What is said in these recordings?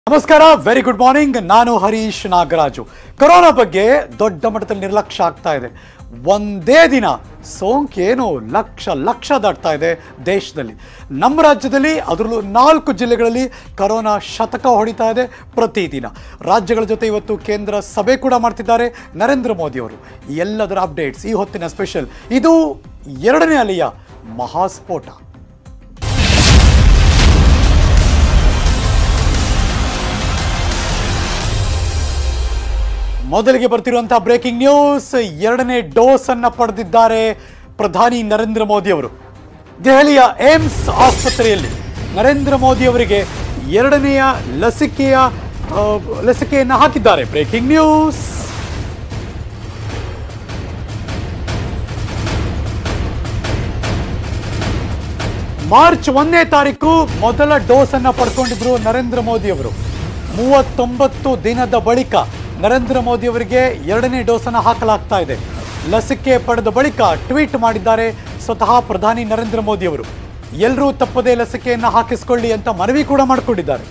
ನಮಸ್ಕಾರ very good morning ನಾನು Harish Nagaraju corona ಬಗ್ಗೆ ದೊಡ್ಡ ಮಟ್ಟದಲ್ಲಿ ನಿರ್ಲಕ್ಷ್ಯ ಆಗ್ತಾ ಇದೆ ಒಂದೇ ದಿನ ಸೋಂಕೇನು ಲಕ್ಷ ಲಕ್ಷ ದಾಟ್ತಾ ಇದೆ ದೇಶದಲ್ಲಿ ನಮ್ಮ ರಾಜ್ಯದಲ್ಲಿ ಅದರಲ್ಲೂ ನಾಲ್ಕು ಜಿಲ್ಲೆಗಳಲ್ಲಿ ಕೊರೋನಾ ಶತಕ ಹೊಡಿತಾ ಇದೆ ಪ್ರತಿದಿನ ರಾಜ್ಯಗಳ ಜೊತೆ ಇವತ್ತು ಕೇಂದ್ರ ಸಭೆ ಕೂಡ ಮಾಡ್ತಿದ್ದಾರೆ ನರೇಂದ್ರ ಮೋದಿ ಅವರು ಈ ಎಲ್ಲದರ ಅಪ್ಡೇಟ್ಸ್ ಈ ಹೊತ್ತಿನ ಸ್ಪೆಷಲ್ ಇದು ಎರಡನೇ ಅಲೆಯ ಮಹಾಸ್ಫೋಟ ಮೊದಲಿಗೆ ಬರ್ತಿರುವಂತಹ ಬ್ರೇಕಿಂಗ್ ನ್ಯೂಸ್ ಎರಡನೇ ಡೋಸ್ ಅನ್ನ ಪಡೆದಿದ್ದಾರೆ ಪ್ರಧಾನಿ ನರೇಂದ್ರ ಮೋದಿ ಅವರು ದೆಹಲಿಯ ಏಮ್ಸ್ ಆಸ್ಪತ್ರೆಯಲ್ಲಿ ನರೇಂದ್ರ ಮೋದಿ ಅವರಿಗೆ ಎರಡನೆಯ ಲಸಿಕೆಯ ಆ, ಲಸಿಕೆಯನ್ನು ಹಾಕಿದ್ದಾರೆ ಬ್ರೇಕಿಂಗ್ ನ್ಯೂಸ್ ಮಾರ್ಚ್ ಒಂದನೇ ತಾರೀಕು ಮೊದಲ ಡೋಸ್ ಅನ್ನ ಪಡ್ಕೊಂಡಿದ್ರು ನರೇಂದ್ರ ಮೋದಿ ಅವರು ಮೂವತ್ತೊಂಬತ್ತು ದಿನದ ಬಳಿಕ ನರೇಂದ್ರ ಮೋದಿ ಅವರಿಗೆ ಎರಡನೇ ಡೋಸ್ ಅನ್ನ ಹಾಕಲಾಗ್ತಾ ಇದೆ ಲಸಿಕೆ ಪಡೆದ ಬಳಿಕ ಟ್ವೀಟ್ ಮಾಡಿದ್ದಾರೆ ಸ್ವತಃ ಪ್ರಧಾನಿ ನರೇಂದ್ರ ಮೋದಿ ಅವರು ಎಲ್ಲರೂ ತಪ್ಪದೇ ಲಸಿಕೆಯನ್ನ ಹಾಕಿಸ್ಕೊಳ್ಳಿ ಅಂತ ಮನವಿ ಕೂಡ ಮಾಡಿಕೊಂಡಿದ್ದಾರೆ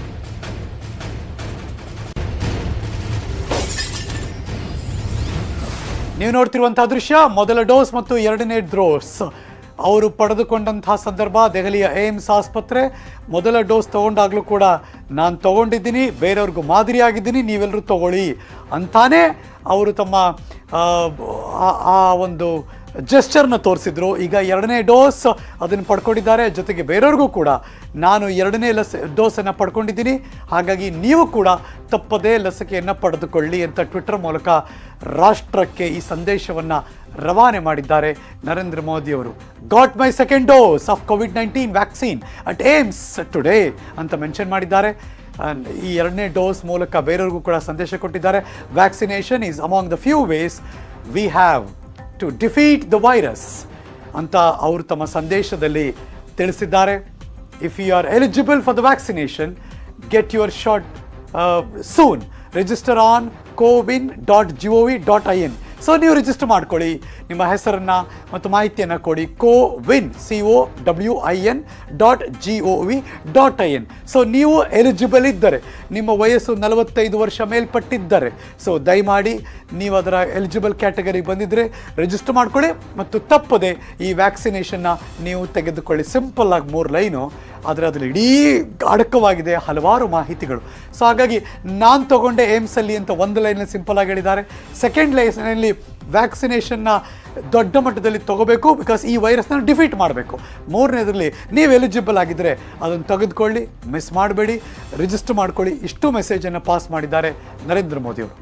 ನೀವು ನೋಡ್ತಿರುವಂತಹ ದೃಶ್ಯ ಮೊದಲ ಡೋಸ್ ಮತ್ತು ಎರಡನೇ ಡೋಸ್ ಅವರು ಪಡೆದುಕೊಂಡಂತಹ ಸಂದರ್ಭ ದೆಹಲಿಯ ಏಮ್ಸ್ ಆಸ್ಪತ್ರೆ ಮೊದಲ ಡೋಸ್ ತಗೊಂಡಾಗಲೂ ಕೂಡ ನಾನು ತಗೊಂಡಿದ್ದೀನಿ ಬೇರೆಯವ್ರಿಗೂ ಮಾದರಿಯಾಗಿದ್ದೀನಿ ನೀವೆಲ್ಲರೂ ತಗೊಳ್ಳಿ ಅಂತಾನೆ ಅವರು ತಮ್ಮ ಆ, ಆ- ಆ ಒಂದು ಜೆಸ್ಚರ್ನ ತೋರಿಸಿದ್ರು ಈಗ ಎರಡನೇ ಡೋಸ್ ಅದನ್ನು ಪಡ್ಕೊಂಡಿದ್ದಾರೆ ಜೊತೆಗೆ ಬೇರೆಯವ್ರಿಗೂ ಕೂಡ ನಾನು ಎರಡನೇ ಲಸ್ ಡೋಸನ್ನು ಪಡ್ಕೊಂಡಿದ್ದೀನಿ ಹಾಗಾಗಿ ನೀವು ಕೂಡ ತಪ್ಪದೇ ಲಸಿಕೆಯನ್ನು ಪಡೆದುಕೊಳ್ಳಿ ಅಂತ ಟ್ವಿಟರ್ ಮೂಲಕ ರಾಷ್ಟ್ರಕ್ಕೆ ಈ ಸಂದೇಶವನ್ನು ರವಾನೆ ಮಾಡಿದ್ದಾರೆ ನರೇಂದ್ರ ಮೋದಿ ಅವರು got my second dose of COVID nineteen vaccine at AIIMS today ಅಂತ ಮೆನ್ಷನ್ ಮಾಡಿದ್ದಾರೆ And ಈ ಎರಡನೇ ಡೋಸ್ ಮೂಲಕ ಬೇರೆಯವ್ರಿಗೂ ಕೂಡ ಸಂದೇಶ ಕೊಟ್ಟಿದ್ದಾರೆ vaccination is among the few ways we have to defeat the virus ಅಂತ ಅವರು ತಮ್ಮ ಸಂದೇಶದಲ್ಲಿ ತಿಳಿಸಿದ್ದಾರೆ if you are eligible for the vaccination get your shot soon register on CoWIN dot G O V dot I N so ನೀವು register ಮಾಡ್ಕೊಳ್ಳಿ ನಿಮ್ಮ ಹೆಸರನ್ನು ಮತ್ತು ಮಾಹಿತಿಯನ್ನು ಕೊಡಿ CoWIN C O W I N dot G O V dot I N so ನೀವು eligible ಇದ್ದರೆ ನಿಮ್ಮ ವಯಸ್ಸು ನಲವತ್ತೈದು ವರ್ಷ ಮೇಲ್ಪಟ್ಟಿದ್ದರೆ ಸೊ ದಯಮಾಡಿ ನೀವು ಅದರ ಎಲಿಜಿಬಲ್ ಕ್ಯಾಟಗರಿ ಬಂದಿದ್ದರೆ ರಿಜಿಸ್ಟರ್ ಮಾಡ್ಕೊಳ್ಳಿ ಮತ್ತು ತಪ್ಪದೆ ಈ ವ್ಯಾಕ್ಸಿನೇಷನ್ನ ನೀವು ತೆಗೆದುಕೊಳ್ಳಿ ಸಿಂಪಲ್ ಆಗಿ ಮೂರು ಲೈನು ಆದರೆ ಅದರಲ್ಲಿ ಇಡೀ ಅಡಕವಾಗಿದೆ ಹಲವಾರು ಮಾಹಿತಿಗಳು ಸೊ ಹಾಗಾಗಿ ನಾನು ತಗೊಂಡೆ ಏಮ್ಸಲ್ಲಿ ಅಂತ ಒಂದು ಲೈನಲ್ಲಿ ಸಿಂಪಲ್ ಆಗಿ ಹೇಳಿದ್ದಾರೆ ಸೆಕೆಂಡ್ ಲೈನಲ್ಲಿ ವ್ಯಾಕ್ಸಿನೇಷನ್ನ ದೊಡ್ಡ ಮಟ್ಟದಲ್ಲಿ ತಗೋಬೇಕು ಬಿಕಾಸ್ ಈ ವೈರಸ್ನ ಡಿಫೀಟ್ ಮಾಡಬೇಕು ಮೂರನೇದರಲ್ಲಿ ನೀವು ಎಲಿಜಿಬಲ್ ಆಗಿದ್ದರೆ ಅದನ್ನು ತೆಗೆದುಕೊಳ್ಳಿ ಮಿಸ್ ಮಾಡಬೇಡಿ ರಿಜಿಸ್ಟರ್ ಮಾಡ್ಕೊಳ್ಳಿ ಇಷ್ಟು ಮೆಸೇಜನ್ನು ಪಾಸ್ ಮಾಡಿದ್ದಾರೆ ನರೇಂದ್ರ ಮೋದಿಯವರು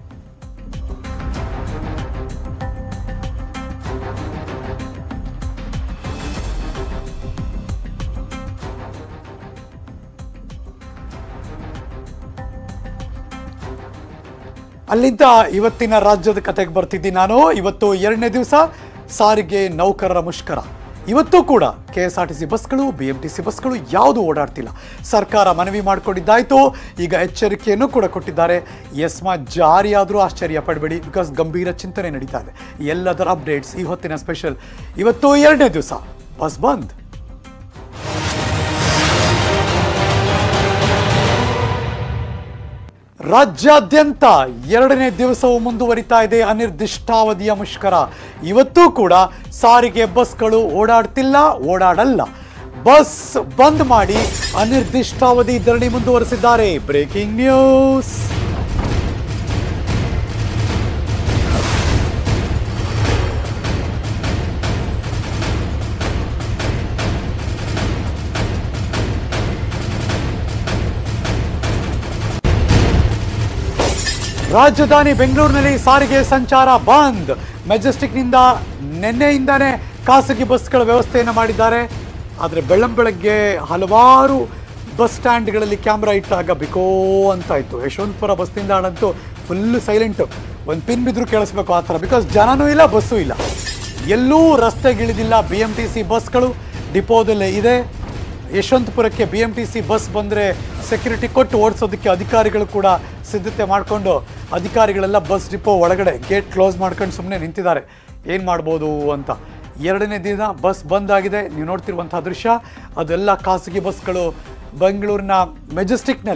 ಅಲ್ಲಿಂದ ಇವತ್ತಿನ ರಾಜ್ಯದ ಕತೆಗೆ ಬರ್ತಿದ್ದೀನಿ ನಾನು ಇವತ್ತು ಎರಡನೇ ದಿವಸ ಸಾರಿಗೆ ನೌಕರರ ಮುಷ್ಕರ ಇವತ್ತು ಕೂಡ K S R T C ಬಸ್ಗಳು ಬಿ ಎಂ ಟಿ ಸಿ ಬಸ್ಗಳು ಯಾವುದು ಓಡಾಡ್ತಿಲ್ಲ ಸರ್ಕಾರ ಮನವಿ ಮಾಡಿಕೊಂಡಿದ್ದಾಯ್ತು ಈಗ ಎಚ್ಚರಿಕೆಯನ್ನು ಕೂಡ ಕೊಟ್ಟಿದ್ದಾರೆ ಎಸ್ಮಾ ಜಾರಿಯಾದರೂ ಆಶ್ಚರ್ಯ ಪಡಬೇಡಿ ಬಿಕಾಸ್ ಗಂಭೀರ ಚಿಂತನೆ ನಡೀತಾ ಇದೆ ಎಲ್ಲದರ ಅಪ್ಡೇಟ್ಸ್ ಈ ಹೊತ್ತಿನ ಸ್ಪೆಷಲ್ ಇವತ್ತು ಎರಡನೇ ದಿವಸ ಬಸ್ ಬಂದ್ ರಾಜ್ಯಾದ್ಯಂತ ಎರಡನೇ ದಿವಸವೂ ಮುಂದುವರಿತಾ ಇದೆ ಅನಿರ್ದಿಷ್ಟಾವಧಿಯ ಮುಷ್ಕರ ಇವತ್ತೂ ಕೂಡ ಸಾರಿಗೆ ಬಸ್ಗಳು ಓಡಾಡ್ತಿಲ್ಲ ಓಡಾಡಲ್ಲ ಬಸ್ ಬಂದ್ ಮಾಡಿ ಅನಿರ್ದಿಷ್ಟಾವಧಿ ಧರಣಿ ಮುಂದುವರೆಸಿದ್ದಾರೆ ಬ್ರೇಕಿಂಗ್ ನ್ಯೂಸ್ ರಾಜಧಾನಿ ಬೆಂಗಳೂರಿನಲ್ಲಿ ಸಾರಿಗೆ ಸಂಚಾರ ಬಂದ್ ಮೆಜೆಸ್ಟಿಕ್ನಿಂದ ನಿನ್ನೆಯಿಂದಾನೇ ಖಾಸಗಿ ಬಸ್ಗಳ ವ್ಯವಸ್ಥೆಯನ್ನು ಮಾಡಿದ್ದಾರೆ ಆದರೆ ಬೆಳ್ಳಂ ಬೆಳಗ್ಗೆ ಹಲವಾರು ಬಸ್ ಸ್ಟ್ಯಾಂಡ್ಗಳಲ್ಲಿ ಕ್ಯಾಮ್ರಾ ಇಟ್ಟಾಗ ಬಿಕೋ ಅಂತ ಇತ್ತು ಯಶವಂತಪುರ ಬಸ್ ನಿಲ್ದಾಣಂತೂ ಫುಲ್ ಸೈಲೆಂಟು ಒಂದು ಪಿನ್ ಬಿದ್ದರೂ ಕೇಳಿಸ್ಬೇಕು ಆ ಥರ ಬಿಕಾಸ್ ಜನನೂ ಇಲ್ಲ ಬಸ್ಸೂ ಇಲ್ಲ ಎಲ್ಲೂ ರಸ್ತೆಗಿಳಿದಿಲ್ಲ ಬಿ ಎಮ್ ಟಿ ಸಿ ಬಸ್ಗಳು ಡಿಪೋದಲ್ಲೇ ಇದೆ ಯಶವಂತಪುರಕ್ಕೆ B M T C bus ಬಂದರೆ ಸೆಕ್ಯೂರಿಟಿ ಕೊಟ್ಟು ಓಡಿಸೋದಕ್ಕೆ ಅಧಿಕಾರಿಗಳು ಕೂಡ ಸಿದ್ಧತೆ ಮಾಡಿಕೊಂಡು ಅಧಿಕಾರಿಗಳೆಲ್ಲ ಬಸ್ ಡಿಪೋ ಒಳಗಡೆ ಗೇಟ್ ಕ್ಲೋಸ್ ಮಾಡ್ಕೊಂಡು ಸುಮ್ಮನೆ ನಿಂತಿದ್ದಾರೆ ಏನು ಮಾಡ್ಬೋದು ಅಂತ ಎರಡನೇ ದಿನ ಬಸ್ ಬಂದ್ ಆಗಿದೆ ನೀವು ನೋಡ್ತಿರುವಂತಹ ದೃಶ್ಯ ಅದೆಲ್ಲ ಖಾಸಗಿ ಬಸ್ಗಳು ಬೆಂಗಳೂರಿನ ಮೆಜೆಸ್ಟಿಕ್ನಲ್ಲಿ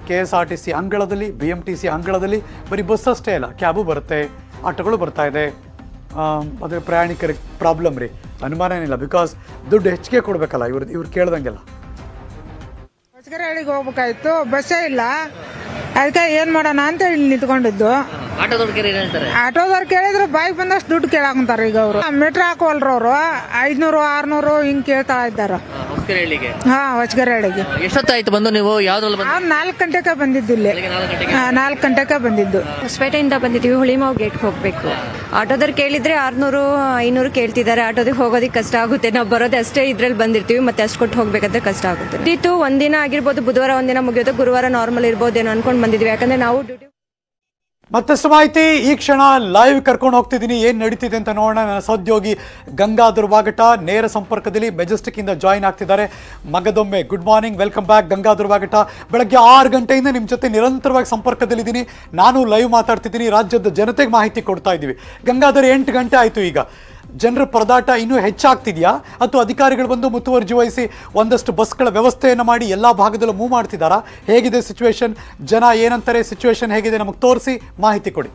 K S R T C ಅಂಗಳದಲ್ಲಿ ಬಿ ಎಮ್ ಟಿ ಸಿ ಅಂಗಳದಲ್ಲಿ ಬರೀ ಬಸ್ ಅಷ್ಟೇ ಅಲ್ಲ ಕ್ಯಾಬು ಬರುತ್ತೆ ಆಟೋಗಳು ಬರ್ತಾ ಇದೆ ಅದ್ರ ಪ್ರಯಾಣಿಕರಿಗೆ ಪ್ರಾಬ್ಲಮ್ ರೀ ಅನುಮಾನ ಏನಿಲ್ಲ ಬಿಕಾಸ್ ದುಡ್ಡು ಹೆಚ್ಚಿಗೆ ಕೊಡಬೇಕಲ್ಲ ಇವ್ರು ಇವ್ರು ಕೇಳ್ದಂಗೆಲ್ಲ ಹೊಸಗರಹಳ್ಳಿಗೆ ಹೋಗ್ಬೇಕಾಯ್ತು ಬಸ್ಸೇ ಇಲ್ಲ ಅದಕ್ಕೆ ಏನ್ ಮಾಡೋಣ ಅಂತ ಇಲ್ಲಿ ನಿಂತ್ಕೊಂಡಿದ್ದು ಆಟೋದವ್ರು ಏನ್ ಹೇಳ್ತಾರೆ ಆಟೋದವ್ರು ಕೇಳಿದ್ರೆ ಬಾಯಿಗೆ ಬಂದಷ್ಟು ದುಡ್ಡು ಕೇಳಾಕಂತಾರ ಈಗ ಅವರು ಮೀಟ್ರ್ ಹಾಕುವಲ್ರ ಅವರು ಐದ್ನೂರು ಆರ್ನೂರು ಹಿಂಗ್ ಕೇಳ್ತಾ ಇದ್ದಾರ ಹೊಸಕೆರೆಹಳ್ಳಿಗೆ ಹಾ ಹೊಸಗರಹಳ್ಳಿಗೆ ಎಷ್ಟೊತ್ತಾಯ್ತು ಬಂದು ನೀವು ಯಾವ್ದ್ರಲ್ಲಿ ಬಂದು ನಾವು ನಾಲ್ಕು ಗಂಟೆಗೆ ಬಂದಿದ್ದು ಇಲ್ಲಿ ಬೆಳಿಗ್ಗೆ ನಾಲ್ಕು ಗಂಟೆಗೆ ಹಾ, ನಾಲ್ಕು ಗಂಟೆಗೆ ಬಂದಿದ್ದು ಹೊಸಪೇಟೆಯಿಂದ ಬಂದಿದ್ದೀವಿ ಹುಳಿಮಾವು ಗೇಟ್ಗೆ ಹೋಗ್ಬೇಕು ಆಟೋದವ್ರು ಕೇಳಿದ್ರೆ ಆರ್ನೂರು ಐನೂರು ಕೇಳ್ತಿದ್ದಾರೆ ಆಟೋದಕ್ಕೆ ಹೋಗೋದಕ್ಕೆ ಕಷ್ಟ ಆಗುತ್ತೆ ನಾವು ಬರೋದೇ ಅಷ್ಟೇ ಇದ್ರಲ್ಲಿ ಬಂದಿರ್ತೀವಿ ಮತ್ತೆ ಅಷ್ಟು ಕೊಟ್ಟು ಹೋಗ್ಬೇಕಾದ್ರೆ ಕಷ್ಟ ಆಗುತ್ತೆ ಇತ್ತು ಒಂದಿನ ಆಗಿರ್ಬೋದು ಬುಧವಾರ ಒಂದಿನ ಮುಗಿಯೋದು ಗುರುವಾರ ನಾರ್ಮಲ್ ಇರ್ಬೋದೇನೋ ಅನ್ಕೊಂಡು ಬಂದಿದ್ವಿ ಯಾಕಂದ್ರೆ ನಾವು ಡ್ಯೂಟಿ ಮತ್ತಷ್ಟು ಮಾಹಿತಿ ಈ ಕ್ಷಣ ಲೈವ್ ಕರ್ಕೊಂಡು ಹೋಗ್ತಿದ್ದೀನಿ ಏನು ನಡೀತಿದೆ ಅಂತ ನೋಡೋಣ ನನ್ನ ಸಹೋದ್ಯೋಗಿ ಗಂಗಾಧರ್ ವಾಗಟ ನೇರ ಸಂಪರ್ಕದಲ್ಲಿ ಮೆಜೆಸ್ಟಿಕ್ ಇಂದ ಜಾಯಿನ್ ಆಗ್ತಿದ್ದಾರೆ ಮಗದೊಮ್ಮೆ good morning welcome back Gangadhar Vagata ಬೆಳಗ್ಗೆ ಆರು ಗಂಟೆಯಿಂದ ನಿಮ್ಮ ಜೊತೆ ನಿರಂತರವಾಗಿ ಸಂಪರ್ಕದಲ್ಲಿದ್ದೀನಿ ನಾನು ಲೈವ್ ಮಾತಾಡ್ತಿದ್ದೀನಿ ರಾಜ್ಯದ ಜನತೆಗೆ ಮಾಹಿತಿ ಕೊಡ್ತಾ ಇದ್ದೀವಿ ಗಂಗಾಧರ್ ಎಂಟು ಗಂಟೆ ಆಯಿತು ಈಗ ಜನರ ಪರದಾಟ ಇನ್ನೂ ಹೆಚ್ಚಾಗ್ತಿದೆಯಾ ಅಥವಾ ಅಧಿಕಾರಿಗಳು ಬಂದು ಮುತುವರ್ಜಿ ವಹಿಸಿ ಒಂದಷ್ಟು ಬಸ್ಗಳ ವ್ಯವಸ್ಥೆಯನ್ನು ಮಾಡಿ ಎಲ್ಲ ಭಾಗದಲ್ಲೂ ಮೂವ್ ಮಾಡ್ತಿದ್ದಾರಾ ಹೇಗಿದೆ ಸಿಚುವೇಶನ್ ಜನ ಏನಂತಾರೆ ಸಿಚುವೇಶನ್ ಹೇಗಿದೆ ನಮಗೆ ತೋರಿಸಿ ಮಾಹಿತಿ ಕೊಡಿ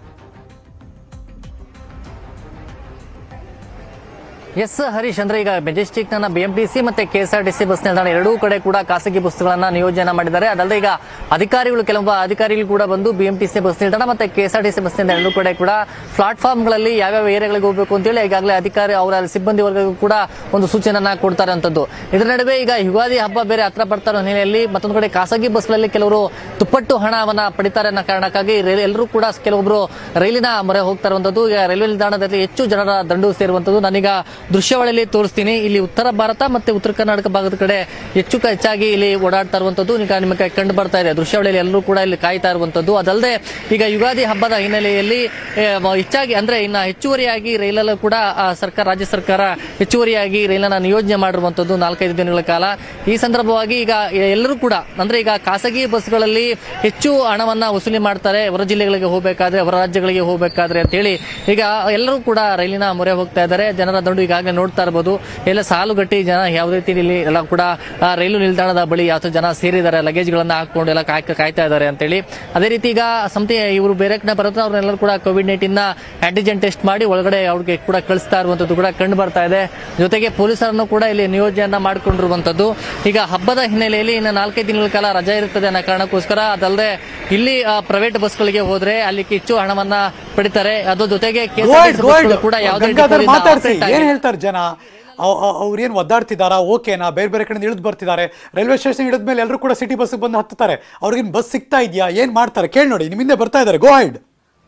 ಎಸ್ ಹರೀಶ್ ಅಂದ್ರೆ ಈಗ ಮೆಜೆಸ್ಟಿಕ್ ನ ಬಿಎಂಟಿಸಿ ಮತ್ತೆ ಕೆಎಸ್ಆರ್ಟಿಸಿ ಬಸ್ ನಿಲ್ದಾಣ ಎರಡೂ ಕಡೆ ಕೂಡ ಖಾಸಗಿ ಬಸ್ಗಳನ್ನ ನಿಯೋಜನೆ ಮಾಡಿದ್ದಾರೆ ಅದಲ್ಲದೆ ಈಗ ಅಧಿಕಾರಿಗಳು ಕೆಲವೊಬ್ಬ ಅಧಿಕಾರಿಗಳು ಕೂಡ ಬಂದು ಬಿಎಂಟಿಸಿ ಬಸ್ ನಿಲ್ದಾಣ ಮತ್ತೆ ಕೆಎಸ್ಆರ್ಟಿಸಿ ಬಸ್ ನಿಲ್ದಾಣ ಎರಡೂ ಕಡೆ ಕೂಡ ಪ್ಲಾಟ್ಫಾರ್ಮ್ ಗಳಲ್ಲಿ ಯಾವ್ಯಾವ ಏರಿಯಾಗಳಿಗೆ ಹೋಗಬೇಕು ಅಂತೇಳಿ ಈಗಾಗಲೇ ಅಧಿಕಾರಿ ಅವರ ಸಿಬ್ಬಂದಿ ವರ್ಗಕ್ಕೂ ಕೂಡ ಒಂದು ಸೂಚನೆಯನ್ನ ಕೊಡ್ತಾರೆ ಅಂತದ್ದು ಇದರ ನಡುವೆ ಈಗ ಯುಗಾದಿ ಹಬ್ಬ ಬೇರೆ ಹತ್ರ ಬರ್ತಾ ಇರೋ ಹಿನ್ನೆಲೆಯಲ್ಲಿ ಮತ್ತೊಂದು ಕಡೆ ಖಾಸಗಿ ಬಸ್ಗಳಲ್ಲಿ ಕೆಲವರು ತುಪ್ಪಟ್ಟು ಹಣವನ್ನ ಪಡಿತಾರೆ ಅನ್ನೋ ಕಾರಣಕ್ಕಾಗಿ ರೈಲ್- ಎಲ್ಲರೂ ಕೂಡ ಕೆಲವೊಬ್ರು ರೈಲಿನ ಮೊರೆ ಹೋಗ್ತಾ ಇರುವಂತದ್ದು ಈಗ ರೈಲ್ವೆ ನಿಲ್ದಾಣದಲ್ಲಿ ಹೆಚ್ಚು ಜನರ ದಂಡು ಸೇರುವಂತದ್ದು ನಾನೀಗ ದೃಶ್ಯಾವಳಿಯಲ್ಲಿ ತೋರಿಸ್ತೀನಿ ಇಲ್ಲಿ ಉತ್ತರ ಭಾರತ ಮತ್ತೆ ಉತ್ತರ ಕರ್ನಾಟಕ ಭಾಗದ ಕಡೆ ಹೆಚ್ಚು ಕ- ಹೆಚ್ಚಾಗಿ ಇಲ್ಲಿ ಓಡಾಡ್ತಾ ಇರುವಂತದ್ದು ಈಗ ನಿಮಗೆ ಕಂಡು ಬರ್ತಾ ಇದೆ ದೃಶ್ಯಾವಳಿಯಲ್ಲಿ ಎಲ್ಲರೂ ಕೂಡ ಇಲ್ಲಿ ಕಾಯ್ತಾ ಇರುವಂತದ್ದು ಅದಲ್ಲದೆ ಈಗ ಯುಗಾದಿ ಹಬ್ಬದ ಹಿನ್ನೆಲೆಯಲ್ಲಿ ಏ, ಮ- ಹೆಚ್ಚಾಗಿ ಅಂದ್ರೆ ಇನ್ನ ಹೆಚ್ಚುವರಿಯಾಗಿ ರೈಲಲ್ಲೂ ಕೂಡ ಆ, ಸರ್ಕಾರ ರಾಜ್ಯ ಸರ್ಕಾರ ಹೆಚ್ಚುವರಿಯಾಗಿ ರೈಲನ್ನ ನಿಯೋಜನೆ ಮಾಡಿರುವಂತದ್ದು ನಾಲ್ಕೈದು ದಿನಗಳ ಕಾಲ ಈ ಸಂದರ್ಭವಾಗಿ ಈಗ ಎಲ್ಲರೂ ಕೂಡ ಅಂದ್ರೆ ಈಗ ಖಾಸಗಿ ಬಸ್ಗಳಲ್ಲಿ ಹೆಚ್ಚು ಹಣವನ್ನ ವಸೂಲಿ ಮಾಡ್ತಾರೆ ಹೊರ ಜಿಲ್ಲೆಗಳಿಗೆ ಹೋಗಬೇಕಾದ್ರೆ ಹೊರ ರಾಜ್ಯಗಳಿಗೆ ಹೋಗಬೇಕಾದ್ರೆ ಅಂತೇಳಿ ಈಗ ಎಲ್ಲರೂ ಕೂಡ ರೈಲಿನ ಮೊರೆ ಹೋಗ್ತಾ ಇದ್ದಾರೆ ಜನರ ದಂಡು ಈಗಾಗಲೇ ನೋಡ್ತಾ ಇರಬಹುದು ಎಲ್ಲ ಸಾಲುಗಟ್ಟಿ ಜನ ಯಾವ ರೀತಿ ಇಲ್ಲಿ ಎಲ್ಲ ಕೂಡ ಆ, ರೈಲು ನಿಲ್ದಾಣದ ಬಳಿ ಯಾವ ಜನ ಸೇರಿದ್ದಾರೆ ಲಗೇಜ್ ಗಳನ್ನ ಹಾಕೊಂಡು ಎಲ್ಲ ಕಾಯ್ಕ ಕಾಯ್ತಾ ಇದ್ದಾರೆ ಅಂತೇಳಿ ಅದೇ ರೀತಿ ಈಗ ಸಂತೆ ಇವರು ಬೇರೆ ಕಡೆ ಬರುತ್ತೆ ಅವ್ರನ್ನೆಲ್ಲರೂ ಕೂಡ ಕೋವಿಡ್ ನೈನ್ಟೀನ್ ನ ಆಂಟಿಜೆನ್ ಟೆಸ್ಟ್ ಮಾಡಿ ಒಳಗಡೆ ಅವ್ರಿಗೆ ಕೂಡ ಕಳಿಸ್ತಾ ಇರುವಂತದ್ದು ಕೂಡ ಕಂಡು ಬರ್ತಾ ಇದೆ ಜೊತೆಗೆ ಪೊಲೀಸರನ್ನು ಕೂಡ ಇಲ್ಲಿ ನಿಯೋಜನೆಯನ್ನ ಮಾಡಿಕೊಂಡಿರುವಂತದ್ದು ಈಗ ಹಬ್ಬದ ಹಿನ್ನೆಲೆಯಲ್ಲಿ ಇನ್ನು ನಾಲ್ಕೈದು ದಿನಗಳ ಕಾಲ ರಜೆ ಇರುತ್ತದೆ ಅನ್ನೋ ಕಾರಣಕ್ಕೋಸ್ಕರ ಅದಲ್ಲದೆ ಇಲ್ಲಿ ಪ್ರೈವೇಟ್ ಬಸ್ಗಳಿಗೆ ಹೋದ್ರೆ ಅಲ್ಲಿ ಹೆಚ್ಚು ಹಣವನ್ನ ಪಡಿತಾರೆ ಅದ್ರ ಜೊತೆಗೆ KSRTC ಗೋಲ್ಡ್ ಗೋಲ್ಡ್ ಬಸ್ಗಳು ಕೂಡ ಯಾವುದೇ ಗಂಗಾಧರ್ ಡಿಪೋದಿಂದ ಮಾತಾಡ್ಸಿ operate ಏನ್ ಆಗಿಲ್ಲ. ಹೇಳ್ತಾರೆ ಜನ ಅವ್ರೇನು ಒದ್ದಾಡ್ತಿದ್ದಾರಾ ಓಕೆನಾ ಬೇರೆ ಬೇರೆ ಕಡೆಯಿಂದ ಇಳಿದು ಬರ್ತಿದ್ದಾರೆ ರೈಲ್ವೆ ಸ್ಟೇಷನ್ ಇಳಿದ ಮೇಲೆ ಎಲ್ಲರೂ ಕೂಡ ಸಿಟಿ ಬಸ್ ಬಂದು ಹತ್ತುತ್ತಾರೆ ಅವ್ರಿಗೇನು ಬಸ್ ಸಿಗ್ತಾ ಇದೆಯಾ ಏನ್ ಮಾಡ್ತಾರೆ ಕೇಳಿ ನೋಡಿ ನಿಮ್ಮಿಂದ ಬರ್ತಾ ಇದ್ದಾರೆ ಗೋ ಹೈಡ್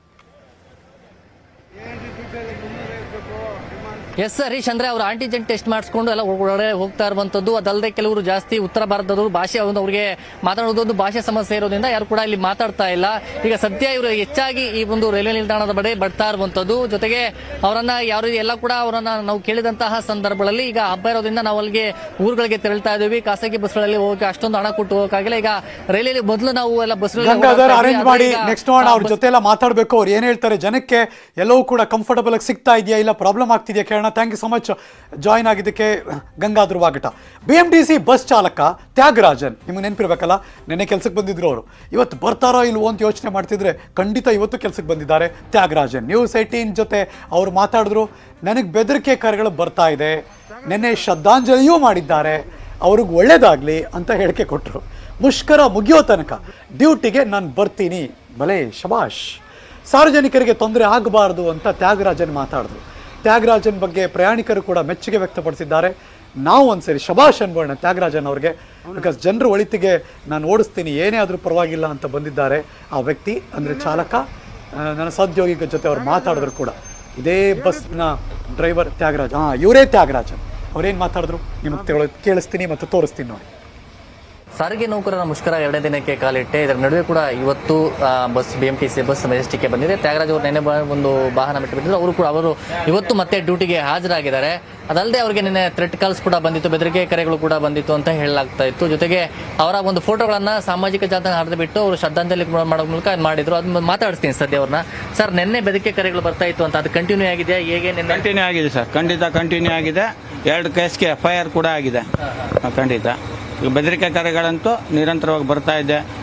ಎಸ್ ಹರೀಶ್ ಅಂದ್ರೆ ಅವರು ಆಂಟಿಜೆನ್ ಟೆಸ್ಟ್ ಮಾಡಿಸ್ಕೊಂಡು ಎಲ್ಲ ಒಳಗಡೆ ಹೋಗ್ತಾ ಇರುವಂತದ್ದು ಅದಲ್ಲದೆ ಕೆಲವರು ಜಾಸ್ತಿ ಉತ್ತರ ಭಾರತದವರು ಭಾಷೆ ಒಂದು ಅವರಿಗೆ ಮಾತಾಡೋದೊಂದು ಭಾಷೆ ಸಮಸ್ಯೆ ಇರೋದ್ರಿಂದ ಯಾರು ಕೂಡ ಇಲ್ಲಿ ಮಾತಾಡ್ತಾ ಇಲ್ಲ ಈಗ ಸದ್ಯ ಇವರು ಹೆಚ್ಚಾಗಿ ಈ ಒಂದು ರೈಲ್ವೆ ನಿಲ್ದಾಣದ ಬಳಿ ಬರ್ತಾ ಇರುವಂತದ್ದು ಜೊತೆಗೆ ಅವರನ್ನ ಯಾವ ರೀತಿ ಎಲ್ಲ ಕೂಡ ಅವರನ್ನ ನಾವು ಕೇಳಿದಂತಹ ಸಂದರ್ಭಗಳಲ್ಲಿ ಈಗ ಹಬ್ಬ ಇರೋದ್ರಿಂದ ನಾವು ಅಲ್ಲಿಗೆ ಊರುಗಳಿಗೆ ತೆರಳ್ತಾ ಇದೀವಿ ಖಾಸಗಿ ಬಸ್ಗಳಲ್ಲಿ ಹೋಗಕ್ಕೆ ಅಷ್ಟೊಂದು ಹಣ ಕೊಟ್ಟು ಹೋಗಕ್ಕಾಗಿಲ್ಲ ಈಗ ರೈಲಲ್ಲಿ ಮೊದಲು ನಾವು ಎಲ್ಲ ಗಂಗಾಧರ್ ಅರೇಂಜ್ ಮಾಡಿ ಬಸ್ಗಳಲ್ಲಿ ನೆಕ್ಸ್ಟ್ ನೋಡೋಣ ಅವ್ರ ಜೊತೆ ಎಲ್ಲ ಮಾತಾಡಬೇಕು ಅವ್ರು ಏನ್ ಹೇಳ್ತಾರೆ ಜನಕ್ಕೆ ಎಲ್ಲವೂ ಕೂಡ ಕಂಫರ್ಟಬಲ್ ಆಗಿ ಸಿಗ್ತಾ ಇದೆಯಾ ಇಲ್ಲ ಪ್ರಾಬ್ಲಮ್ ಆಗ್ತಿದೆಯಾ ಕೇಳೋಣ thank you so much join ಆಗಿದ್ದಕ್ಕೆ Gangadhar Vagata B M T C bus ಚಾಲಕ ತ್ಯಾಗರಾಜನ್ ನಿಮ್ಗೆ ನೆನಪಿರ್ಬೇಕಲ್ಲ ನಿನ್ನೆ ಕೆಲ್ಸಕ್ಕೆ ಬಂದಿದ್ರು ಅವರು ಇವತ್ತು ಬರ್ತಾರೋ ಇಲ್ವೋ ಅಂತ ಯೋಚನೆ ಮಾಡ್ತಿದ್ರೆ ಖಂಡಿತ ಇವತ್ತು ಕೆಲ್ಸಕ್ಕೆ ಬಂದಿದ್ದಾರೆ ತ್ಯಾಗರಾಜನ್ ನ್ಯೂಸ್ ಏಟೀನ್ ಜೊತೆ ಅವ್ರು ಮಾತಾಡಿದ್ರು ನನಗೆ ಬೆದರಿಕೆ ಕರೆಗಳು ಬರ್ತಾ ಇದೆ ನಿನ್ನೆ ಶ್ರದ್ಧಾಂಜಲಿಯೂ ಮಾಡಿದ್ದಾರೆ ಅವ್ರಿಗೆ ಒಳ್ಳೇದಾಗ್ಲಿ ಅಂತ ಹೇಳಿಕೆ ಕೊಟ್ಟರು ಮುಷ್ಕರ ಮುಗಿಯೋ ತನಕ ಡ್ಯೂಟಿಗೆ ನಾನು ಬರ್ತೀನಿ ಭಲೇ ಶಬಾಷ್ ಸಾರ್ವಜನಿಕರಿಗೆ ತೊಂದರೆ ಆಗಬಾರ್ದು ಅಂತ ತ್ಯಾಗರಾಜನ್ ಮಾತಾಡಿದ್ರು ತ್ಯಾಗರಾಜನ್ ಬಗ್ಗೆ ಪ್ರಯಾಣಿಕರು ಕೂಡ ಮೆಚ್ಚುಗೆ ವ್ಯಕ್ತಪಡಿಸಿದ್ದಾರೆ ನಾವು ಒಂದ್ಸರಿ ಶಬಾಷ್ ಅನ್ಬೋಣ ತ್ಯಾಗರಾಜನ್ ಅವ್ರಿಗೆ ಬಿಕಾಸ್ ಜನರ ಒಳಿತಿಗೆ ನಾನು ಓಡಿಸ್ತೀನಿ ಏನೇ ಆದರೂ ಪರವಾಗಿಲ್ಲ ಅಂತ ಬಂದಿದ್ದಾರೆ ಆ ವ್ಯಕ್ತಿ ಅಂದರೆ ಚಾಲಕ ಆ, ನನ್ನ ಸಹೋದ್ಯೋಗಿಗಳ ಜೊತೆ ಅವ್ರು ಮಾತಾಡಿದ್ರು ಕೂಡ ಇದೇ ಬಸ್ನ ಡ್ರೈವರ್ ತ್ಯಾಗರಾಜ್ ಹಾಂ ಇವರೇ ತ್ಯಾಗರಾಜನ್ ಅವ್ರೇನು ಮಾತಾಡಿದ್ರು ನಿಮಗೆ ತೆಗೊಳ್- ಕೇಳಿಸ್ತೀನಿ ಮತ್ತು ತೋರಿಸ್ತೀನಿ ನೋಡಿ ಸಾರಿಗೆ ನೌಕರರ ಮುಷ್ಕರ ಎರಡನೇ ದಿನಕ್ಕೆ ಕಾಲಿಟ್ಟೆ ಇದರ ನಡುವೆ ಕೂಡ ಇವತ್ತು ಆ, ಬಸ್ ಬಿಎಂಟಿಸಿ ಬಸ್ ಮೆಜೆಸ್ಟಿಕ್ಗೆ ಬಂದಿದೆ ತ್ಯಾಗರಾಜ್ ಅವರು ನೆನೆ ಬ- ಒಂದು ವಾಹನ ಬಿಟ್ಟು ಬಿಟ್ಟಿದ್ರು ಅವರು ಕೂಡ ಅವರು ಇವತ್ತು ಮತ್ತೆ ಡ್ಯೂಟಿಗೆ ಹಾಜರಾಗಿದ್ದಾರೆ ಅದಲ್ಲದೆ ಅವರಿಗೆ ನಿನ್ನೆ ಥ್ರೆಟ್ ಕಾಲ್ಸ್ ಕೂಡ ಬಂದಿತ್ತು ಬೆದರಿಕೆ ಕರೆಗಳು ಕೂಡ ಬಂದಿತ್ತು ಅಂತ ಹೇಳಲಾಗ್ತಾ ಇತ್ತು ಜೊತೆಗೆ ಅವರ ಒಂದು ಫೋಟೋಗಳನ್ನ ಸಾಮಾಜಿಕ ಜಾಲತಾಣ ಹರಿದು ಬಿಟ್ಟು ಅವರು ಶ್ರದ್ಧಾಂಜಲಿ ಮಾಡೋ ಮೂಲಕ ಮಾಡಿದ್ರು ಅದನ್ನ ಮಾತಾಡಿಸ್ತೀನಿ ಸದ್ಯ ಅವ್ರನ್ನ ಸರ್ ನಿನ್ನೆ ಬೆದರಿಕೆ ಕರೆಗಳು ಬರ್ತಾ ಇತ್ತು ಅಂತ ಅದು ಕಂಟಿನ್ಯೂ ಆಗಿದೆ ಹೇಗೆ ನಿನ್ನೆ ಕಂಟಿನ್ಯೂ ಆಗಿದೆ ಸರ್ ಖಂಡಿತ ಕಂಟಿನ್ಯೂ ಆಗಿದೆ ಎರಡು ಕೇಸ್ಗೆ ಎಫ್ ಐ ಆರ್ ಕೂಡ ಆಗಿದೆ ಖಂಡಿತ ಈಗ ಬೆದರಿಕೆ ಕರೆಗಳಂತೂ ನಿರಂತರವಾಗಿ ಬರ್ತಾ ಇದೆ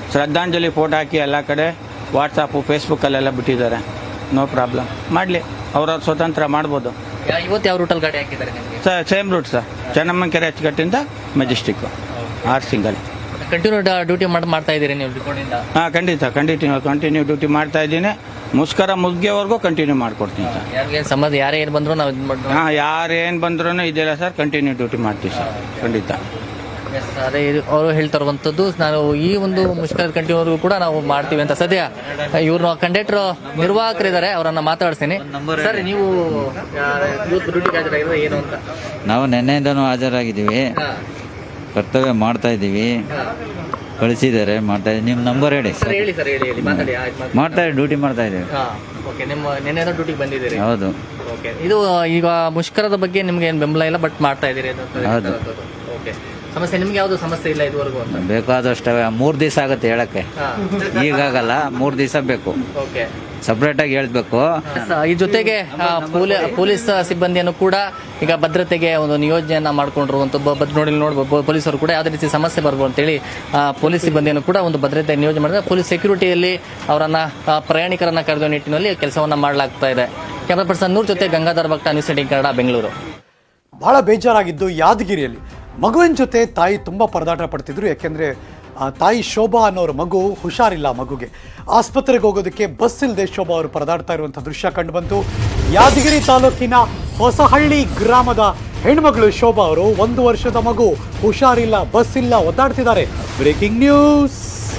ಶ್ರದ್ಧಾಂಜಲಿ ಫೋಟೋ ಹಾಕಿ ಎಲ್ಲ ಕಡೆ ವಾಟ್ಸಪ್ಪು ಫೇಸ್ಬುಕ್ಕಲ್ಲೆಲ್ಲ ಬಿಟ್ಟಿದ್ದಾರೆ ನೋ ಪ್ರಾಬ್ಲಮ್ ಮಾಡಲಿ ಅವ್ರವ್ರ ಸ್ವತಂತ್ರ ಮಾಡ್ಬೋದು ಯಾ- ಇವತ್ತು ಯಾವ ರೂಟಲ್ಲಿ ಗಾಡಿ ಹಾಕಿದ್ದಾರೆ ನಿಮಗೆ ಸರ್ ಸೇಮ್ ರೂಟ್ ಸರ್ ಚೆನ್ನಮ್ಮನ ಕೆರೆ ಅಚ್ಚುಕಟ್ಟಿಂದ ಮೆಜೆಸ್ಟಿಕ್ಕು ಆರ್ ಸಿಂಗಲ್ ಕಂಟಿನ್ಯೂ ಡ್ಯೂಟಿ ಮಾಡಿ ಮಾಡ್ತಾ ಇದ್ದೀರಿ ನೀವು ರಿಕಾರ್ಡಿಂದ ಹಾಂ ಖಂಡಿತ ಕಂಟಿನ್ಯೂ ಕಂಟಿನ್ಯೂ ಡ್ಯೂಟಿ ಮಾಡ್ತಾ ಇದ್ದೀನಿ ಮುಸ್ಕರ ಮುಗಿಯೋವರೆಗೂ ಕಂಟಿನ್ಯೂ ಮಾಡಿಕೊಡ್ತೀನಿ ಸರ್ ಯಾರಿಗೆ ಸಂಬಂಧ ಯಾರೇ ಏನು ಬಂದ್ರು ನಾವು ಇದು ಮಾಡಿ ಹಾಂ ಯಾರೇನು ಬಂದ್ರೂ ಇದೆಲ್ಲ ಸರ್ ಕಂಟಿನ್ಯೂ ಡ್ಯೂಟಿ ಮಾಡ್ತೀವಿ ಸರ್ ಖಂಡಿತ Yes, ಅದೇ ಇದು ಅವರು ಹೇಳ್ತಾ ಇರುವಂತದ್ದು ನಾವು ಈ ಒಂದು ಮುಷ್ಕರ ಕಂಟಿನ್ಯೂವರೆಗೂ ಕೂಡ ನಾವು ಮಾಡ್ತೀವಿ ಅಂತ ಸದ್ಯ ಇವ್ರನ್ನ ಕಂಡಕ್ಟರ್ ನಿರ್ವಾಹಕರಿದ್ದಾರೆ ಅವರನ್ನ ಮಾತಾಡ್ತೀನಿ ಸರ್ ನೀವು ಇವತ್ತು ಡ್ಯೂಟಿಗೆ ಹಾಜರಾಗಿರೋದು ಏನು ಅಂತ ನಾವು ನಿನ್ನೆಯಿಂದನೂ ಹಾಜರಾಗಿದ್ದೀವಿ ಕರ್ತವ್ಯ ಮಾಡ್ತಾ ಇದ್ದೀವಿ ಕಳಿಸಿದ್ದಾರೆ ಮಾಡ್ತಾ ಇದ್ದೀವಿ ನಿಮ್ಮ ನಂಬರ್ ಹೇಳಿ ಸರ್ ಹೇಳಿ ಸರ್ ಹೇಳಿ ಹೇಳಿ ಮಾತಾಡಿ ಆಯ್ತು ಮಾತಾಡಿ. ಮಾಡ್ತಾ ಡ್ಯೂಟಿ ಮಾಡ್ತಾ ಇದ್ದೀವಿ ಹಾ ಓಕೆ ನಿಮ್ಮ ನಿನ್ನೆ ಡ್ಯೂಟಿಗೆ ಬಂದಿದ್ದೀರಿ ಹೌದು ಓಕೆ ಇದು ಈಗ ಮುಷ್ಕರದ ಬಗ್ಗೆ ನಿಮ್ಗೆ ಏನು ಬೆಂಬಲ ಇಲ್ಲ ಬಟ್ ಮಾಡ್ತಾ ಇದ್ದೀರಿ ಹೌದು. ಓಕೆ ಸಮಸ್ಯೆ ನಿಮ್ಗೆ ಯಾವುದು ಸಮಸ್ಯೆ ಇಲ್ಲ ಇದುವರೆಗೂ ಅಂತ ಬೇಕಾದಷ್ಟು ಮೂರು ದಿವಸ ಆಗುತ್ತೆ ಹೇಳಕ್ಕೆ ಹಾ ಈಗಾಗಲ್ಲ ಮೂರು ದಿವಸ ಬೇಕು ಓಕೆ ಸಪ್ರೇಟಾಗಿ ಹೇಳ್ಬೇಕು ಈ ಜೊತೆಗೆ ಆ, ಪೊಲೀ- ಪೊಲೀಸ್ ಸಿಬ್ಬಂದಿಯನ್ನು ಕೂಡ ಈಗ ಭದ್ರತೆಗೆ ಒಂದು ನಿಯೋಜನೆಯನ್ನ ಮಾಡ್ಕೊಂಡಿರುವಂತ ನೋಡಿ ನೋಡ್ಬೋದು ಪೊಲೀಸರು ಕೂಡ ಯಾವುದೇ ರೀತಿ ಸಮಸ್ಯೆ ಬರ್ಬೋದು ಅಂತೇಳಿ ಆ, ಪೊಲೀಸ್ ಸಿಬ್ಬಂದಿಯನ್ನು ಕೂಡ ಒಂದು ಭದ್ರತೆ ನಿಯೋಜನೆ ಮಾಡಿದ್ರೆ ಪೊಲೀಸ್ ಸೆಕ್ಯೂರಿಟಿಯಲ್ಲಿ ಅವರನ್ನ ಆ, ಪ್ರಯಾಣಿಕರನ್ನ ಕರೆದೊಯ್ಯುವ ನಿಟ್ಟಿನಲ್ಲಿ ಕೆಲಸವನ್ನ ಮಾಡಲಾಗ್ತಾ ಇದೆ ಕ್ಯಾಮರಾ ಪರ್ಸನ್ ನೂರ್ ಜೊತೆ ಗಂಗಾಧರ್ ಭಕ್ತ ನ್ಯೂಸ್ ಏಟೀನ್ ಕನ್ನಡ ಬೆಂಗಳೂರು ಬಹಳ ಬೇಜಾರಾಗಿದ್ದು ಯಾದಗಿರಿಯಲ್ಲಿ ಮಗುವಿನ ಜೊತೆ ತಾಯಿ ತುಂಬ ಪರದಾಟ ಪಡ್ತಿದ್ರು ಯಾಕೆಂದರೆ ತಾಯಿ ಶೋಭಾ ಅನ್ನೋರ ಮಗು ಹುಷಾರಿಲ್ಲ ಮಗುಗೆ ಆಸ್ಪತ್ರೆಗೆ ಹೋಗೋದಕ್ಕೆ ಬಸ್ ಇಲ್ಲದೆ ಶೋಭಾ ಅವರು ಪರದಾಡ್ತಾ ಇರುವಂಥ ದೃಶ್ಯ ಕಂಡುಬಂತು ಯಾದಗಿರಿ ತಾಲೂಕಿನ ಹೊಸಹಳ್ಳಿ ಗ್ರಾಮದ ಹೆಣ್ಮಗಳು ಶೋಭಾ ಅವರು ಒಂದು ವರ್ಷದ ಮಗು ಹುಷಾರಿಲ್ಲ ಬಸ್ ಇಲ್ಲ ಒದ್ದಾಡ್ತಿದ್ದಾರೆ ಬ್ರೇಕಿಂಗ್ ನ್ಯೂಸ್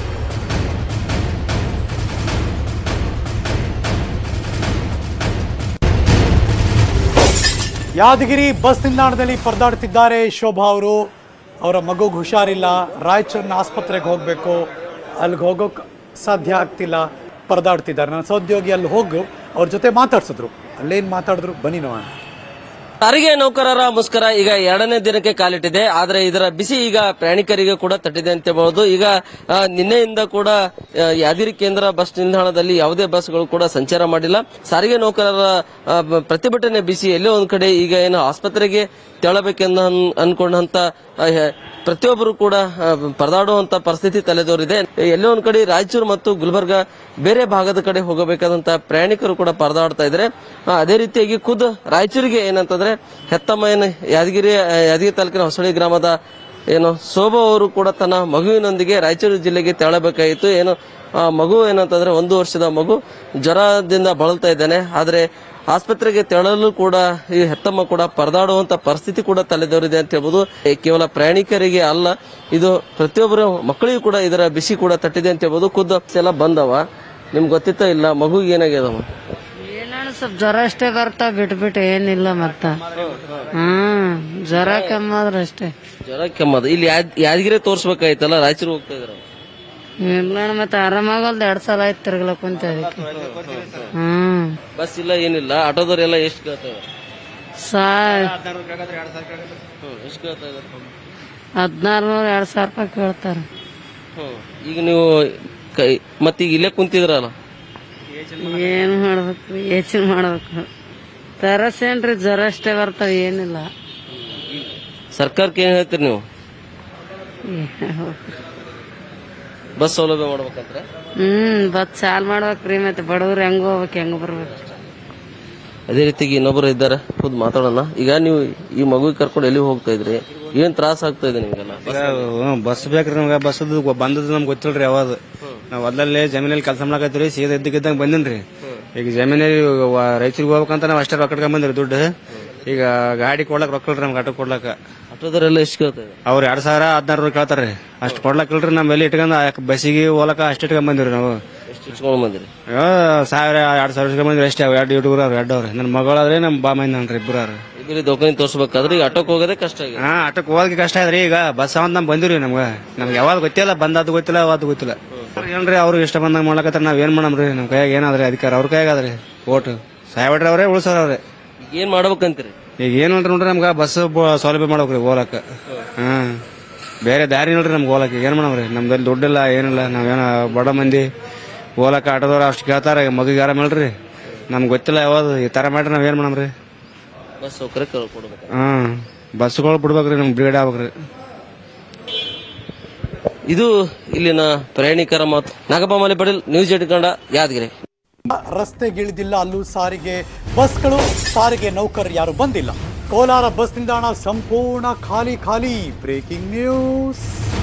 ಯಾದಗಿರಿ ಬಸ್ ನಿಲ್ದಾಣದಲ್ಲಿ ಪರದಾಡ್ತಿದ್ದಾರೆ ಶೋಭಾ ಅವರು ಅವರ ಮಗುಗೆ ಹುಷಾರಿಲ್ಲ ರಾಯಚೂರಿನ ಆಸ್ಪತ್ರೆಗೆ ಹೋಗಬೇಕು ಅಲ್ಲಿಗೆ ಹೋಗೋಕೆ ಸಾಧ್ಯ ಆಗ್ತಿಲ್ಲ ಪರದಾಡ್ತಿದ್ದಾರೆ ನನ್ನ ಸಹೋದ್ಯೋಗಿ ಅಲ್ಲಿ ಹೋಗು ಅವ್ರ ಜೊತೆ ಮಾತಾಡ್ಸಿದ್ರು ಅಲ್ಲೇನು ಮಾತಾಡಿದ್ರು ಬನ್ನಿ ನೋಡೋಣ ಸಾರಿಗೆ ನೌಕರರ ಮುಷ್ಕರ ಈಗ ಎರಡನೇ ದಿನಕ್ಕೆ ಕಾಲಿಟ್ಟಿದೆ ಆದ್ರೆ ಇದರ ಬಿಸಿ ಈಗ ಪ್ರಯಾಣಿಕರಿಗೆ ಕೂಡ ತಟ್ಟಿದೆ ಅಂತ ಹೇಳ್ಬಹುದು ಈಗ ಆ, ನಿನ್ನೆಯಿಂದ ಕೂಡ ಆ, ಯಾದಗಿರಿ ಕೇಂದ್ರ ಬಸ್ ನಿಲ್ದಾಣದಲ್ಲಿ ಯಾವುದೇ ಬಸ್ಗಳು ಕೂಡ ಸಂಚಾರ ಮಾಡಿಲ್ಲ ಸಾರಿಗೆ ನೌಕರರ ಆ, ಬ- ಪ್ರತಿಭಟನೆ ಬಿಸಿ ಎಲ್ಲೋ ಒಂದ್ ಕಡೆ ಈಗ ಏನು ಆಸ್ಪತ್ರೆಗೆ ತೆರಳಬೇಕೆಂದು ಅನ್- ಅನ್ಕೊಂಡಂತ ಆ, ಹೆ- ಪ್ರತಿಯೊಬ್ಬರು ಕೂಡ ಆ, ಪರದಾಡುವಂತ ಪರಿಸ್ಥಿತಿ ತಲೆದೋರಿದೆ ಎಲ್ಲೋ ಒಂದ್ ಕಡೆ ರಾಯಚೂರು ಮತ್ತು ಗುಲ್ಬರ್ಗ ಬೇರೆ ಭಾಗದ ಕಡೆ ಹೋಗಬೇಕಾದಂತ ಪ್ರಯಾಣಿಕರು ಕೂಡ ಪರದಾಡ್ತಾ ಇದ್ದಾರೆ ಆ, ಅದೇ ರೀತಿಯಾಗಿ ಖುದ್ ರಾಯಚೂರಿಗೆ ಏನಂತಂದ್ರೆ ಹೆತ್ತಮ್ಮ ಏನು ಯಾದಗಿರಿ ಆ, ಯಾದಗಿರಿ ತಾಲೂಕಿನ ಹೊಸಳ್ಳಿ ಗ್ರಾಮದ ಏನು ಶೋಭಾ ಅವರು ಕೂಡ ತನ್ನ ಮಗುವಿನೊಂದಿಗೆ ರಾಯಚೂರು ಜಿಲ್ಲೆಗೆ ತೆರಳಬೇಕಾಯಿತು ಏನು ಆ ಮಗು ಏನಂತಂದ್ರೆ ಒಂದು ವರ್ಷದ ಮಗು ಜ್ವರದಿಂದ ಬಳಲ್ತಾ ಇದ್ದಾನೆ ಆದ್ರೆ ಆಸ್ಪತ್ರೆಗೆ ತೆರಳಲು ಕೂಡ ಈ ಹೆತ್ತಮ್ಮ ಕೂಡ ಪರದಾಡುವಂತ ಪರಿಸ್ಥಿತಿ ಕೂಡ ತಲೆದೋರಿದೆ ಅಂತ ಹೇಳ್ಬೋದು ಏ, ಕೇವಲ ಪ್ರಯಾಣಿಕರಿಗೆ ಅಲ್ಲ ಇದು ಪ್ರತಿಯೊಬ್ಬರ ಮಕ್ಕಳಿಗೂ ಕೂಡ ಇದರ ಬಿಸಿ ಕೂಡ ತಟ್ಟಿದೆ ಅಂತ ಹೇಳ್ಬೋದು ಖುದ್ದು ಎಲ್ಲ ಬಂದವ ನಿಮ್ಗೆ ಗೊತ್ತಿತ್ತ ಇಲ್ಲ ಮಗುಗೆ ಏನಾಗ್ಯದಮ್ಮ ಏನಾದ್ರು ಸ್ವಲ್ಪ ಜ್ವರ ಅಷ್ಟೇ ಬರ್ತಾವ ಬಿಟ್ಬಿಟ್ಟು ಏನಿಲ್ಲ ಮತ್ತ ಹ್ಮ್ ಜ್ವರ ಕಮ್ಮಾದ್ರ ಅಷ್ಟೇ ಜ್ವರ ಕೆಮ್ಮದು ಇಲ್ಲಿ ಯಾದ್- ಯಾದಗಿರಿ ತೋರ್ಸ್ಬೇಕಾಯ್ತಲ್ಲ ರಾಯಚೂರು ಹೋಗ್ತಾ ಇದ್ರ ಇಲ್ಲ ಅಣ್ಣ, ಮತ್ತೆ ಆರಾಮಾಗಲ್ದು ಎರಡ್ ಸಲ ಆಯ್ತು ತಿರ್ಗ್ಲಕ್ ಕುಂತ ಅದಕ್ಕೆ ಹ್ಮ್ ಬಸ್ ಇಲ್ಲ ಏನಿಲ್ಲ ಆಟೋದವ್ರೆಲ್ಲ ಎಷ್ಟು ಕೇಳ್ತಾರೆ ಸಾ ಎಷ್ಟು ಕೇಳ್ತಾ ಇದಾರೆ ಹದಿನಾರು ಎರಡ್ ಸಾವಿರ ರೂಪಾಯಿ ಕೇಳ್ತಾರ ಹ್ಮ್. ಈಗ ನೀವು ಕೈ ಮತ್ತೀಗ ಇಲ್ಲೇ ಕುಂತಿದ್ರಲ್ಲ ಏನ್ ಮಾಡ್ಬೇಕು ಯೋಚನೆ ಮಾಡ್ಬೇಕು ತರಸೇನ್ರಿ ಜ್ವರ ಅಷ್ಟೇ ಬರ್ತಾವ ಏನಿಲ್ಲ ಸರ್ಕಾರಕ್ಕೆ ಏನ್ ಹೇಳ್ತೀರಿ ನೀವು ಬಸ್ ಸೌಲಭ್ಯ ಮಾಡ್ಬೇಕಂದ್ರೆ ಹ್ಮ್ ಬತ್ ಚಾಲ್ ಮಾಡ್ಬೇಕ್ರಿ ಮತ್ತೆ ಬಡವ್ರು ಹೆಂಗ್ ಹೋಗ್ಬೇಕು ಹೆಂಗ್ ಬರ್ಬೇಕು ಅದೇ ರೀತಿಗೆ ಇನ್ನೊಬ್ರು ಇದ್ದಾರೆ ಖುದ್ ಮಾತಾಡೋಣ ಈಗ ನೀವು ಈ ಮಗುವಿಗೆ ಕರ್ಕೊಂಡು ಎಲ್ಲಿ ಹೋಗ್ತಾ ಇದ್ರಿ ಏನ್ ತ್ರಾಸ ಆಗ್ತಾ ಇದೆ ನಿಮ್ಗೆಲ್ಲ ಬಸ್ ಬೇಕ್ರಿ ನಮ್ಗೆ ಬಸ್ ಬಂದದ್ದು ನಮ್ಗೆ ಗೊತ್ತಿಲ್ರಿ ಯಾವಾಗ ನಾವ್ ಅದ್ರಲ್ಲಿ ಜಮೀನಲ್ಲಿ ಕೆಲಸ ಮಾಡಕತ್ತೀರಿ ಸೀದಾ ಇದ್ದಕ್ಕಿದ್ದಂಗೆ ಬಂದಿನ್ರಿ ಈಗ ಜಮೀನಲ್ಲಿ ರಾಯಚೂರಿಗೆ ಹೋಗ್ಬೇಕಂತ ನಾವ್ ಅಷ್ಟೇ ರೊಕ್ಕ ಇಟ್ಕೊಂಡ್ ಬಂದ್ರಿ ದುಡ್ಡು ಈಗ ಗಾಡಿ ಕೊಡ್ಲಕ್ ರೊಕ್ಕ ಇಲ್ರಿ ನಮ್ಗೆ ಆಟೋ ಕೊಡ್ಲಕ್ಕ ಆಟೋದವರೆಲ್ಲ ಎಷ್ಟು ಕೇಳ್ತಾ ಇದ್ದಾರೆ ಅವ್ರ ಎರಡ್ ಸಾವಿರ ಹದಿನಾರು ರೂಪಾಯಿ ಕೇಳ್ತಾರ್ರಿ ಅಷ್ಟ್ ಕೊಡ್ಲಕ್ ಇಲ್ರಿ ನಮ್ಮ ಮೇಲೆ ಇಟ್ಕೊಂಡ್ ಯಾಕೆ ಬಸ್ಸಿಗೆ ಹೋಲಕ ಅಷ್ಟ್ ಇಟ್ಕೊಂಡ್ ಬಂದಿವ್ರಿ ನಾವು ಎಷ್ಟು ಇಟ್ಕೊಂಡ್ ಬಂದಿರಿ ಆ, ಸಾವಿರ ಎರಡ್ ಸಾವಿರ ಇಟ್ಕೊಂಡ್ ಬಂದ್ರಿ ಅಷ್ಟೇ ಎರಡು ಹುಡುಗರು ಅವ್ರು ಎರಡು ಅವ್ರಿ ನನ್ನ ಮಗಳಾದ್ರೆ ನಮ್ಮ ಬಾ ಮಂದಿ ನನ್ರಿ ಇಬ್ರು ಅವ್ರು ಇಬ್ಬರಿ ದೋಕಾನಿ ತೋರ್ಸ್ಬೇಕಾದ್ರೆ ಈಗ ಆಟೋಕ್ ಹೋಗೋದೇ ಕಷ್ಟ ಆಗಿದೆ ಹಾ ಆಟೋಕ್ ಹೋಗಕ್ಕೆ ಕಷ್ಟ ಆದ್ರಿ ಈಗ ಬಸ್ ಅವಂತ ನಮ್ ಬಂದಿವ್ರಿ ನಮ್ಗ ನಮ್ಗೆ ಯಾವಾಗ ಗೊತ್ತಿಲ್ಲ ಬಂದದ್ದು ಗೊತ್ತಿಲ್ಲ ಅವತ್ತು ಗೊತ್ತಿಲ್ಲ ಏನ್ರಿ ಅವ್ರಿಗೆ ಇಷ್ಟ ಬಂದಾಗ ಮಾಡ್ಲಕತ್ತಾರ ನಾವ್ ಏನ್ ಮಾಡಮ್ರಿ ನಮ್ ಕೈಯಾಗ ಏನಾದ್ರಿ ಅಧಿಕಾರ ಅವ್ರ ಕೈಯಾಗ ಅದ್ರಿ ಓಟ್ ಸಾಯ್ಬಿಟ್ರಿ ಅವ್ರೆ ಉಳ್ಸೋರ್ ಅವ್ರೆ ಈಗ ಏನ್ ಮಾಡ್ಬೇಕಂತೀರಿ ಈಗ ಏನ್ ನೋಡ್ರಿ ನೋಡ್ರಿ ನಮ್ಗ ಬಸ್ ಸೌಲಭ್ಯ ಮಾಡ್ಬೇಕ್ರಿ ಹೋಲಕ್ಕ ಹಾ ಬೇರೆ ದಾರಿ ನೋಡ್ರಿ ನಮ್ಗೆ ಹೋಲಕ್ಕ ಏನ್ ಮಾಡಮ್ರಿ ನಮ್ದಲ್ಲಿ ದುಡ್ಡಿಲ್ಲ ಏನಿಲ್ಲ ನಾವೇನ ಬಡ ಮಂದಿ ಹೋಲಕ್ಕ ಆಟೋದವ್ರ ಅಷ್ಟು ಕೇಳ್ತಾರ ಮಗಿಗೆ ಆರಾಮ ಹೇಳ್ರಿ ನಮ್ಗೆ ಗೊತ್ತಿಲ್ಲ ಯಾವ್ದು ಈ ತರ ಮಾಡ್ರಿ ನಾವ್ ಏನ್ ಮಾಡಮ್ರಿ ಬಸ್ ಸೌಕರ್ಯ ಕೊಡ್ಬೇಕು ಹಾ ಬಸ್ಗಳು ಬಿಡ್ಬೇಕ್ರಿ ನಮ್ಗೆ ಬ್ರಿಗೇಡ್ ಆಗ್ಬೇಕ್ರಿ ಇದು ಇಲ್ಲಿನ ಪ್ರಯಾಣಿಕರ ಮಾತು ನಾಗಪ್ಪ ಮಲೆ ಪಟೇಲ್ ನ್ಯೂಸ್ ಏಟ್ ಕನ್ನಡ ಯಾದಗಿರಿ ರಸ್ತೆಗಿಳಿದಿಲ್ಲ ಅಲ್ಲೂ ಸಾರಿಗೆ ಬಸ್ಗಳು ಸಾರಿಗೆ ನೌಕರರು ಯಾರು ಬಂದಿಲ್ಲ ಕೋಲಾರ ಬಸ್ ನಿಲ್ದಾಣ ಸಂಪೂರ್ಣ ಖಾಲಿ ಖಾಲಿ ಬ್ರೇಕಿಂಗ್ ನ್ಯೂಸ್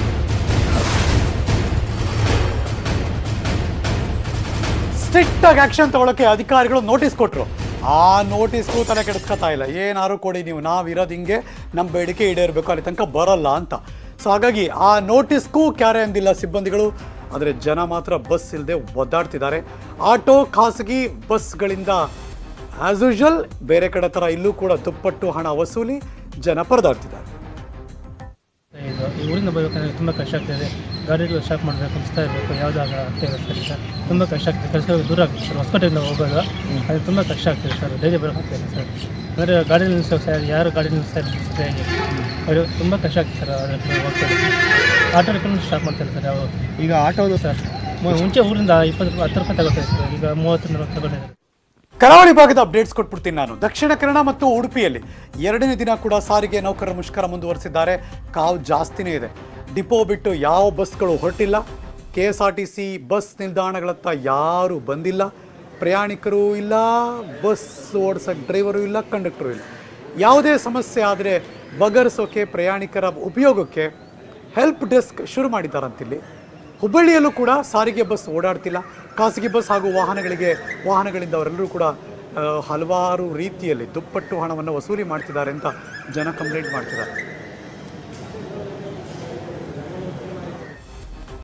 ಸ್ಟ್ರಿಕ್ಟ್ ಆಗಿ ಆಕ್ಷನ್ ತಗೊಳಕ್ಕೆ ಅಧಿಕಾರಿಗಳು ನೋಟಿಸ್ ಕೊಟ್ರು ಆ ನೋಟಿಸ್ಗೂ ತಲೆ ಕೆಡಿಸ್ಕೊತಾ ಇಲ್ಲ ಏನಾರು ಕೊಡಿ ನೀವು ನಾವಿರೋದು ಹಿಂಗೆ ನಮ್ಮ ಬೇಡಿಕೆ ಈಡೇರಬೇಕು ಅಲ್ಲಿ ತನಕ ಬರಲ್ಲ ಅಂತ ಸೊ ಹಾಗಾಗಿ ಆ ನೋಟಿಸ್ಗೂ ಕ್ಯಾರೆ ಅಂದಿಲ್ಲ ಸಿಬ್ಬಂದಿಗಳು ಆದರೆ ಜನ ಮಾತ್ರ ಬಸ್ ಇಲ್ಲದೆ ಒದ್ದಾಡ್ತಿದ್ದಾರೆ ಆಟೋ ಖಾಸಗಿ ಬಸ್ಗಳಿಂದ ಆಸ್ ಯೂಶುವಲ್ ಬೇರೆ ಕಡೆ ಥರ ಇಲ್ಲೂ ಕೂಡ ದುಪ್ಪಟ್ಟು ಹಣ ವಸೂಲಿ ಜನ ಪರದಾಡ್ತಿದ್ದಾರೆ ಇದು ಈ ಊರಿಂದ ಬರಬೇಕಂದ್ರೆ ತುಂಬ ಕಷ್ಟ ಆಗ್ತಿದೆ ಗಾಡಿಗಳು ಸ್ಟಾಪ್ ಮಾಡಬೇಕು ಅನಿಸ್ತಾ ಇರಬೇಕು ಯಾವುದಾಗ ಆಗ್ತಿದೆ ಸರ್ ಈಗ ತುಂಬ ಕಷ್ಟ ಆಗ್ತಿದೆ ಕೆಲಸ ದೂರ ಆಗ್ತದೆ ಸರ್ ಹೊಸಕೋಟೆಯಿಂದ ಹೋಗೋದು ಅದು ತುಂಬ ಕಷ್ಟ ಆಗ್ತಿದೆ ಸರ್ ಡೈಲಿ ಬರೋಕ್ಕಾಗ್ತಿದೆ ಸರ್ ಅಂದರೆ ಗಾಡಿ ನಿಲ್ಲಿಸೋ ಸರ್ ಯಾರು ಗಾಡಿ ನಿಲ್ಲಿಸ್ತಾ ಇಲ್ಲ ಸರಿಯಾಗಿ ಅವರು ತುಂಬ ಕಷ್ಟ ಆಗ್ತದೆ ಸರ್ ಅದಕ್ಕೆ ಹೋಗ್ತಾರೆ ಆಟೋ ರಿಕ್ಷಾ ಸ್ಟಾಪ್ ಮಾಡ್ತಾರೆ ಸರ್ ಅವರು ಈಗ ಆಟೋದು ಸರ್ ಮು- ಮುಂಚೆ ಊರಿಂದ ಇಪ್ಪತ್ತು ರೂಪಾಯಿ ಹತ್ತು ರೂಪಾಯಿ ತಗೋತಾರೆ ಸರ್ ಈಗ ಮೂವತ್ತು ನಲ್ವತ್ತು ತಗೊಂಡಿದ್ದಾರೆ ಕರಾವಳಿ ಭಾಗದ ಅಪ್ಡೇಟ್ಸ್ ಕೊಟ್ಬಿಡ್ತೀನಿ ನಾನು ದಕ್ಷಿಣ ಕನ್ನಡ ಮತ್ತು ಉಡುಪಿಯಲ್ಲಿ ಎರಡನೇ ದಿನ ಕೂಡ ಸಾರಿಗೆ ನೌಕರರ ಮುಷ್ಕರ ಮುಂದುವರಿಸಿದ್ದಾರೆ ಕಾವು ಜಾಸ್ತಿನೇ ಇದೆ ಡಿಪೋ ಬಿಟ್ಟು ಯಾವ ಬಸ್ಗಳು ಹೊರಟಿಲ್ಲ K S R T C bus ನಿಲ್ದಾಣಗಳತ್ತ ಯಾರೂ ಬಂದಿಲ್ಲ ಪ್ರಯಾಣಿಕರು ಇಲ್ಲ ಬಸ್ ಓಡಿಸೋಕೆ ಡ್ರೈವರು ಇಲ್ಲ ಕಂಡಕ್ಟರು ಇಲ್ಲ ಯಾವುದೇ ಸಮಸ್ಯೆ ಆದರೆ ಬಗೆಹರಿಸೋಕೆ ಪ್ರಯಾಣಿಕರ ಉಪಯೋಗಕ್ಕೆ ಹೆಲ್ಪ್ ಡೆಸ್ಕ್ ಶುರು ಮಾಡಿದ್ದಾರಂತಿಲ್ಲಿ ಹುಬ್ಬಳ್ಳಿಯಲ್ಲೂ ಕೂಡ ಸಾರಿಗೆ ಬಸ್ ಓಡಾಡ್ತಿಲ್ಲ ಖಾಸಗಿ ಬಸ್ ಹಾಗೂ ವಾಹನಗಳಿಗೆ ವಾಹನಗಳಿಂದ ಅವರೆಲ್ಲರೂ ಕೂಡ ಆ, ಹಲವಾರು ರೀತಿಯಲ್ಲಿ ದುಪ್ಪಟ್ಟು ಹಣವನ್ನು ವಸೂಲಿ ಮಾಡ್ತಿದ್ದಾರೆ ಅಂತ ಜನ ಕಂಪ್ಲೇಂಟ್ ಮಾಡ್ತಿದ್ದಾರೆ